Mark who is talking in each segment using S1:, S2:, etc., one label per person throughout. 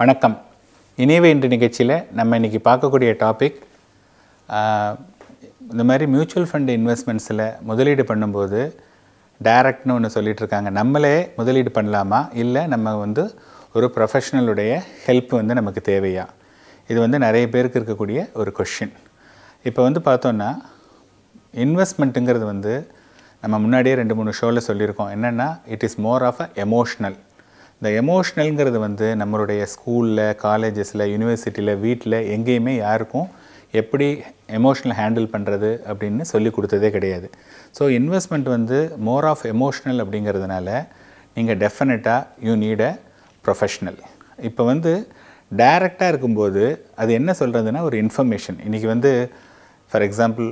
S1: வணக்கம் இணைவு இன்று நிகழ்ச்சியில் நம்ம இன்றைக்கி பார்க்கக்கூடிய டாபிக் இந்த மாதிரி மியூச்சுவல் ஃபண்ட் இன்வெஸ்ட்மெண்ட்ஸில் முதலீடு பண்ணும்போது டைரக்ட்னு ஒன்று சொல்லிட்டு இருக்காங்க நம்மளே முதலீடு பண்ணலாமா இல்லை நம்ம வந்து ஒரு ப்ரொஃபஷனலுடைய ஹெல்ப் வந்து நமக்கு தேவையா இது வந்து நிறைய பேருக்கு இருக்கக்கூடிய ஒரு கொஷின் இப்போ வந்து பார்த்தோன்னா இன்வெஸ்ட்மெண்ட்டுங்கிறது வந்து நம்ம முன்னாடியே ரெண்டு மூணு ஷோவில் சொல்லியிருக்கோம் என்னென்னா it is more of a emotional இந்த எமோஷ்னல்ங்கிறது வந்து நம்மளுடைய ஸ்கூலில் காலேஜஸில் யூனிவர்சிட்டியில் வீட்டில் எங்கேயுமே யாருக்கும் எப்படி எமோஷ்னல் ஹேண்டில் பண்ணுறது அப்படின்னு சொல்லி கொடுத்ததே கிடையாது ஸோ இன்வெஸ்ட்மெண்ட் வந்து மோர் ஆஃப் எமோஷ்னல் அப்படிங்கிறதுனால நீங்கள் டெஃபினட்டாக யூ நீட் அ ப்ரொஃபஷ்னல் இப்போ வந்து டைரெக்டாக இருக்கும்போது அது என்ன சொல்கிறதுனா ஒரு இன்ஃபர்மேஷன் இன்றைக்கி வந்து ஃபார் எக்ஸாம்பிள்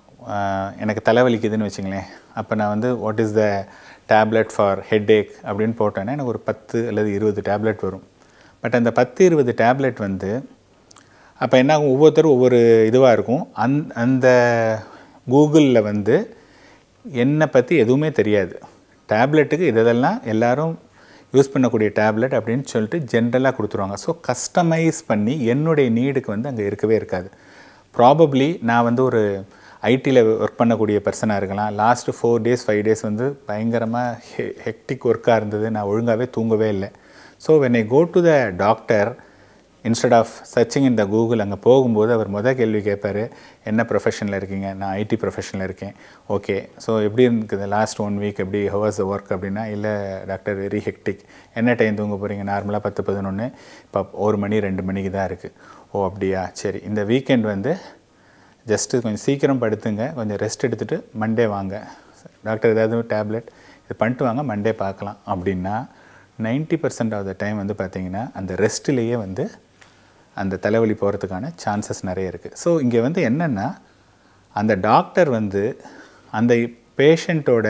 S1: எனக்கு தலைவலிக்குதுன்னு வச்சுங்களேன் அப்போ நான் வந்து what is the tablet for headache அப்படின்னு போட்டேன்னா எனக்கு ஒரு பத்து அல்லது இருபது டேப்லெட் வரும் பட் அந்த பத்து இருபது டேப்லெட் வந்து அப்போ என்ன ஆகும் ஒவ்வொருத்தரும் ஒவ்வொரு இதுவாக இருக்கும் அந் அந்த கூகுளில் வந்து என்னை பற்றி எதுவுமே தெரியாது டேப்லெட்டுக்கு இதெல்லாம் எல்லாரும் யூஸ் பண்ணக்கூடிய டேப்லெட் அப்படின்னு சொல்லிட்டு ஜென்ரலாக கொடுத்துருவாங்க ஸோ கஸ்டமைஸ் பண்ணி என்னுடைய நீடுக்கு வந்து அங்கே இருக்கவே இருக்காது ப்ராபப்ளி நான் வந்து ஒரு ஐடியில் ஒர்க் பண்ணக்கூடிய பர்சனாக இருக்கலாம் last four days five days வந்து பயங்கரமாக ஹெ ஹெக்டிக் ஒர்க்காக இருந்தது நான் ஒழுங்காகவே தூங்கவே இல்லை so when I go to the doctor instead of searching இந்த கூகுள் அங்கே போகும்போது அவர் மொதல் கேள்வி கேட்பார் என்ன ப்ரொஃபஷனில் இருக்கீங்க நான் ஐடி ப்ரொஃபஷனில் இருக்கேன் ஓகே ஸோ எப்படி இருக்குது லாஸ்ட் ஒன் வீக் எப்படி ஹவர்ஸ் ஒர்க் அப்படின்னா இல்லை டாக்டர் வெரி ஹெக்டிக் என்ன டைம் தூங்க போகிறீங்க நார்மலாக பத்து பதினொன்று இப்போ ஒரு மணி ரெண்டு மணிக்கு தான் இருக்குது ஓ அப்படியா சரி இந்த வீக்கெண்ட் வந்து ஜஸ்ட்டு கொஞ்சம் சீக்கிரம் படுத்துங்க கொஞ்சம் ரெஸ்ட் எடுத்துகிட்டு மண்டே வாங்க டாக்டர் ஏதாவது டேப்லெட் இது பண்ணிட்டு வாங்க மண்டே பார்க்கலாம் அப்படின்னா ninety percent of the time வந்து பார்த்திங்கன்னா அந்த ரெஸ்ட்லேயே வந்து அந்த தலைவலி போகிறதுக்கான சான்சஸ் நிறைய இருக்குது ஸோ இங்கே வந்து என்னென்னா அந்த டாக்டர் வந்து அந்த பேஷண்ட்டோட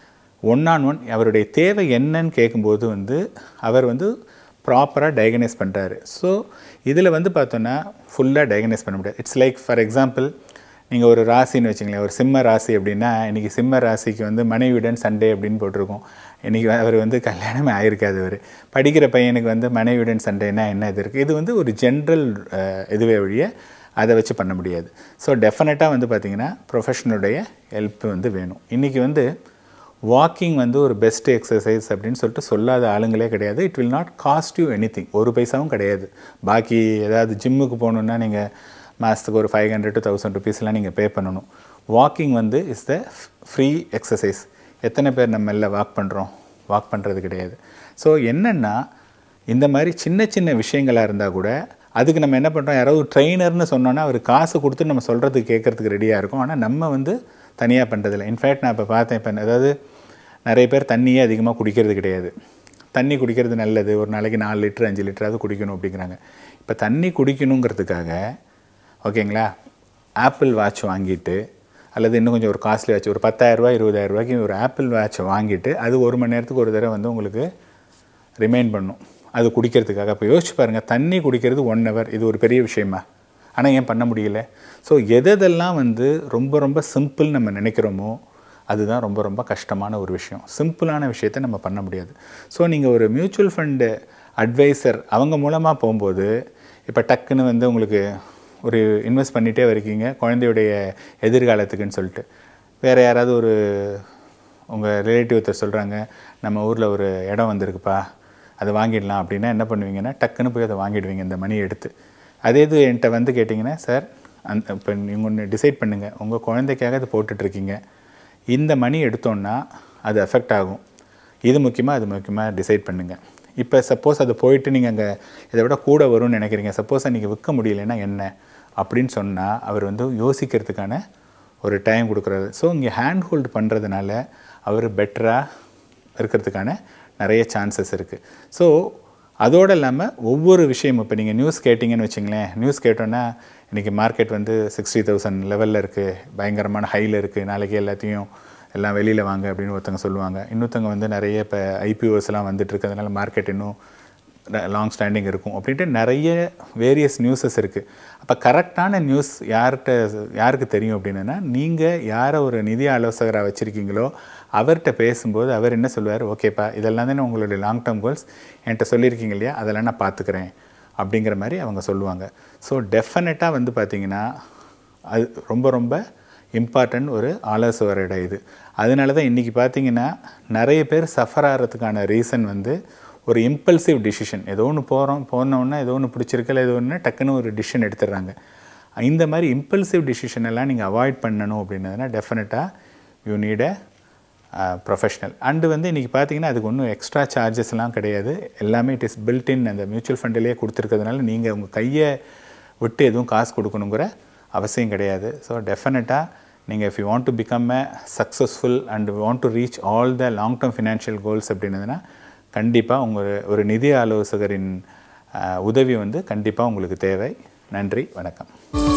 S1: ஒன் ஆன் ஒன் அவருடைய தேவை என்னன்னு கேட்கும்போது வந்து அவர் வந்து ப்ராப்பராக டயக்னைஸ் பண்ணுறாரு ஸோ இதில் வந்து பார்த்தோன்னா ஃபுல்லாக டயக்னைஸ் பண்ண முடியாது இட்ஸ் லைக் ஃபார் எக்ஸாம்பிள் நீங்கள் ஒரு ராசின்னு வச்சுங்களேன் ஒரு சிம்ம ராசி அப்படின்னா இன்றைக்கி சிம்ம ராசிக்கு வந்து மனைவியுடன் சண்டே அப்படின்னு போட்டிருக்கோம் இன்றைக்கி அவர் வந்து கல்யாணமே ஆயிருக்காது அவர் படிக்கிற பையனுக்கு வந்து மனைவியுடன் சண்டேனா என்ன இது இருக்குது இது வந்து ஒரு ஜென்ரல் இதுவே வழிய அதை வச்சு பண்ண முடியாது ஸோ டெஃபினட்டாக வந்து பார்த்திங்கன்னா ப்ரொஃபஷனுடைய ஹெல்ப் வந்து வேணும் இன்றைக்கி வந்து வாக்கிங் வந்து ஒரு பெஸ்ட் எக்ஸசைஸ் அப்படின்னு சொல்லிட்டு சொல்லாத ஆளுங்களே கிடையாது it will not cost you anything ஒரு பைசாவும் கிடையாது பாக்கி ஏதாவது ஜிம்முக்கு போகணுன்னா நீங்கள் மாதத்துக்கு ஒரு ஃபைவ் ஹண்ட்ரட் டு தௌசண்ட் ருபீஸ்லாம் நீங்கள் பே பண்ணணும் வாக்கிங் வந்து இஸ் த ஃப்ரீ எக்ஸசைஸ் எத்தனை பேர் நம்ம எல்லாம் வாக் பண்ணுறோம் வாக் பண்ணுறது கிடையாது ஸோ என்னென்னா இந்த மாதிரி சின்ன சின்ன விஷயங்களாக இருந்தால் கூட அதுக்கு நம்ம என்ன பண்ணுறோம் யாராவது ட்ரெயினர்னு சொன்னோன்னா அவர் காசு கொடுத்து நம்ம சொல்கிறதுக்கு கேட்குறதுக்கு ரெடியாக இருக்கும் ஆனால் நம்ம வந்து தனியாக பண்ணுறதில்ல இன்ஃபேக்ட் நான் இப்போ பார்த்தேன் இப்போ அதாவது நிறைய பேர் தண்ணியே அதிகமாக குடிக்கிறது கிடையாது தண்ணி குடிக்கிறது நல்லது ஒரு நாளைக்கு நாலு லிட்டர் அஞ்சு லிட்டராவது குடிக்கணும் அப்படிங்கிறாங்க இப்போ தண்ணி குடிக்கணுங்கிறதுக்காக ஓகேங்களா ஆப்பிள் வாட்ச் வாங்கிட்டு அல்லது இன்னும் கொஞ்சம் ஒரு காஸ்ட்லி வாட்ச் ஒரு பத்தாயிரரூபா இருபதாயிரரூபாய்க்கு ஒரு ஆப்பிள் வாட்சை வாங்கிட்டு அது ஒரு மணி நேரத்துக்கு ஒரு தடவை வந்து உங்களுக்கு ரிமைண்ட் பண்ணும் அது குடிக்கிறதுக்காக இப்போ யோசிச்சு பாருங்கள் தண்ணி குடிக்கிறது ஒன் ஹவர் இது ஒரு பெரிய விஷயமா ஆனால் ஏன் பண்ண முடியல ஸோ எதெல்லாம் வந்து ரொம்ப ரொம்ப சிம்பிள் நம்ம நினைக்கிறோமோ அதுதான் ரொம்ப ரொம்ப கஷ்டமான ஒரு விஷயம் சிம்பிளான விஷயத்த நம்ம பண்ண முடியாது ஸோ நீங்கள் ஒரு மியூச்சுவல் ஃபண்டு அட்வைசர் அவங்க மூலமாக போகும்போது இப்போ டக்குன்னு வந்து உங்களுக்கு ஒரு இன்வெஸ்ட் பண்ணிகிட்டே இருக்கீங்க குழந்தையுடைய எதிர்காலத்துக்குன்னு சொல்லிட்டு வேறு யாராவது ஒரு உங்கள் ரிலேட்டிவ் ஒருத்தர் சொல்கிறாங்க நம்ம ஊரில் ஒரு இடம் வந்திருக்குப்பா அதை வாங்கிடலாம் அப்படின்னா என்ன பண்ணுவீங்கன்னா டக்குன்னு போய் அதை வாங்கிடுவீங்க இந்த மணியை எடுத்து அதே இது என்கிட்ட வந்து கேட்டிங்கன்னா சார் அந் இப்போ நீங்கள் ஒன்று டிசைட் பண்ணுங்கள் உங்கள் குழந்தைக்காக அது போட்டுட்ருக்கீங்க இந்த மணி எடுத்தோன்னா அது எஃபெக்ட் ஆகும் இது முக்கியமாக அது முக்கியமாக டிசைட் பண்ணுங்கள் இப்போ சப்போஸ் அது போயிட்டு நீங்கள் அங்கே இதை விட கூட வரும்னு நினைக்கிறீங்க சப்போஸ் நீங்கள் விற்க முடியலைன்னா என்ன அப்படின்னு சொன்னால் அவர் வந்து யோசிக்கிறதுக்கான ஒரு டைம் கொடுக்குறாரு ஸோ இங்கே ஹேண்ட் ஹோல்டு பண்ணுறதுனால அவர் பெட்டராக இருக்கிறதுக்கான நிறைய சான்சஸ் இருக்குது ஸோ அதோடு இல்லாமல் ஒவ்வொரு விஷயமும் இப்போ நீங்கள் நியூஸ் கேட்டிங்கன்னு வச்சிங்களேன் நியூஸ் கேட்டோன்னா இன்றைக்கி மார்க்கெட் வந்து சிக்ஸ்டி தௌசண்ட் லெவலில் இருக்குது பயங்கரமான ஹையில் இருக்குது நாளைக்கு எல்லாத்தையும் எல்லாம் வெளியில் வாங்க அப்படின்னு ஒருத்தங்க சொல்லுவாங்க இன்னொருத்தவங்க வந்து நிறைய இப்போ ஐபிஓஸ்லாம் வந்துட்டு இருக்கிறதுனால மார்க்கெட் இன்னும் லாங் ஸ்டாண்டிங் இருக்கும் அப்படின்ட்டு நிறைய வேரியஸ் நியூஸஸ் இருக்குது அப்போ கரெக்டான நியூஸ் யார்கிட்ட யாருக்கு தெரியும் அப்படின்னா நீங்கள் யாரை ஒரு நிதி ஆலோசகராக வச்சுருக்கீங்களோ அவர்கிட்ட பேசும்போது அவர் என்ன சொல்லுவார் ஓகேப்பா இதெல்லாம் தானே உங்களுடைய லாங் டேர்ம் கோல்ஸ் என்கிட்ட சொல்லியிருக்கீங்க இல்லையா அதெல்லாம் நான் பார்த்துக்கிறேன் அப்படிங்கிற மாதிரி அவங்க சொல்லுவாங்க ஸோ டெஃபினட்டாக வந்து பார்த்திங்கன்னா அது ரொம்ப ரொம்ப இம்பார்ட்டன்ட் ஒரு ஆலோசகரோட இது அதனால தான் இன்றைக்கி பார்த்தீங்கன்னா நிறைய பேர் சஃபர் ஆகிறதுக்கான ரீசன் வந்து ஒரு இம்பல்சிவ் டிசிஷன் ஏதோ ஒன்று போகிறோம் போனோன்னா ஏதோ ஒன்று பிடிச்சிருக்கல ஏதோ ஒன்று டக்குன்னு ஒரு டிசிஷன் எடுத்துடுறாங்க இந்த மாதிரி இம்பல்சிவ் டிசிஷன் எல்லாம் நீங்கள் அவாய்ட் பண்ணணும் அப்படின்னதுனா டெஃபினட்டாக you need a professional and வந்து இன்றைக்கி பார்த்தீங்கன்னா அதுக்கு ஒன்றும் எக்ஸ்ட்ரா சார்ஜஸ்லாம் கிடையாது எல்லாமே இட் இஸ் பில்ட் இன் அந்த மியூச்சுவல் ஃபண்டிலே கொடுத்துருக்கிறதுனால நீங்கள் உங்கள் கையை விட்டு எதுவும் காசு கொடுக்கணுங்கிற அவசியம் கிடையாது ஸோ டெஃபினட்டாக நீங்கள் if you want to become a successful and want to reach all the long term financial goals அப்படின்னதுன்னா கண்டிப்பாக உங்கள் ஒரு நிதி ஆலோசகரின் அஹ், உதவி வந்து கண்டிப்பாக உங்களுக்கு தேவை நன்றி வணக்கம்